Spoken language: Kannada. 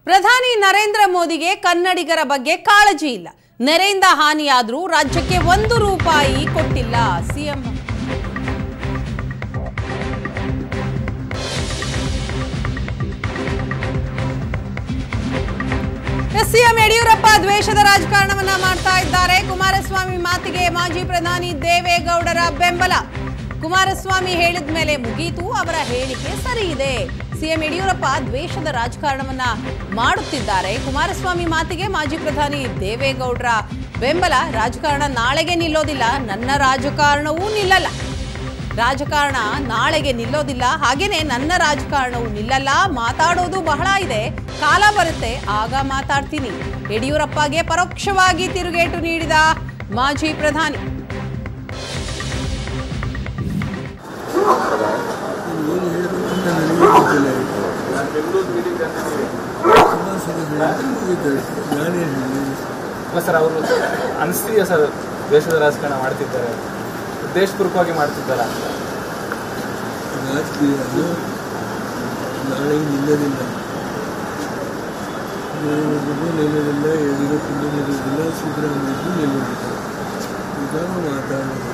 ಪ್ರಧಾನಿ ನರೇಂದ್ರ ಮೋದಿಗೆ ಕನ್ನಡಿಗರ ಬಗ್ಗೆ ಕಾಳಜಿ ಇಲ್ಲ ನೆರೆಯಿಂದ ಹಾನಿಯಾದ್ರೂ ರಾಜ್ಯಕ್ಕೆ ಒಂದು ರೂಪಾಯಿ ಕೊಟ್ಟಿಲ್ಲ ಸಿಎಂ ಸಿಎಂ ಯಡಿಯೂರಪ್ಪ ದ್ವೇಷದ ರಾಜಕಾರಣವನ್ನ ಮಾಡ್ತಾ ಇದ್ದಾರೆ ಕುಮಾರಸ್ವಾಮಿ ಮಾತಿಗೆ ಮಾಜಿ ಪ್ರಧಾನಿ ದೇವೇಗೌಡರ ಬೆಂಬಲ ಕುಮಾರಸ್ವಾಮಿ ಹೇಳಿದ ಮೇಲೆ ಮುಗೀತು ಅವರ ಹೇಳಿಕೆ ಸರಿ ಇದೆ ಸಿಎಂ ಯಡಿಯೂರಪ್ಪ ದ್ವೇಷದ ರಾಜಕಾರಣವನ್ನ ಮಾಡುತ್ತಿದ್ದಾರೆ ಕುಮಾರಸ್ವಾಮಿ ಮಾತಿಗೆ ಮಾಜಿ ಪ್ರಧಾನಿ ದೇವೇಗೌಡರ ಬೆಂಬಲ ರಾಜಕಾರಣ ನಾಳೆಗೆ ನಿಲ್ಲೋದಿಲ್ಲ ನನ್ನ ರಾಜಕಾರಣವೂ ನಿಲ್ಲಲ್ಲ ರಾಜಕಾರಣ ನಾಳೆಗೆ ನಿಲ್ಲೋದಿಲ್ಲ ಹಾಗೇನೆ ನನ್ನ ರಾಜಕಾರಣವು ನಿಲ್ಲಲ್ಲ ಮಾತಾಡೋದು ಬಹಳ ಇದೆ ಕಾಲ ಬರುತ್ತೆ ಆಗ ಮಾತಾಡ್ತೀನಿ ಯಡಿಯೂರಪ್ಪಗೆ ಪರೋಕ್ಷವಾಗಿ ತಿರುಗೇಟು ನೀಡಿದ ಮಾಜಿ ಪ್ರಧಾನಿ ಏನು ಹೇಳಬೇಕು ಅಂತ ನನಗೆ ಗೊತ್ತಿಲ್ಲ ಕುಮಾರಸ್ವಾಮಿ ಹೇಳಿದ್ರೆ ಮುಗೀತು ನಾನೇನು ಹೇಳಿ ಇಲ್ಲ ಸರ್ ಅವರು ಅನಿಸ್ತೀಯ ಸರ್ ದೇಶದ ರಾಜಕಾರಣ ಮಾಡ್ತಿದ್ದಾರೆ ಉದ್ದೇಶಪೂರ್ವಕವಾಗಿ ಮಾಡ್ತಿದ್ದಾರ ರಾಜಕೀಯ ನಾಳೆಗೆ ನಿಲ್ಲೋದಿಲ್ಲ ದೇವೇಗೌಡರು ನಿಲ್ಲೋದಿಲ್ಲ ಯಡಿಯೂರಪ್ಪ ನಿಲ್ಲೋದಿಲ್ಲ ಸಿದ್ದರಾಮಯ್ಯ ನಿಲ್ಲೋದಿಲ್ಲ ಈಗ ಮಾತಾಡೋದು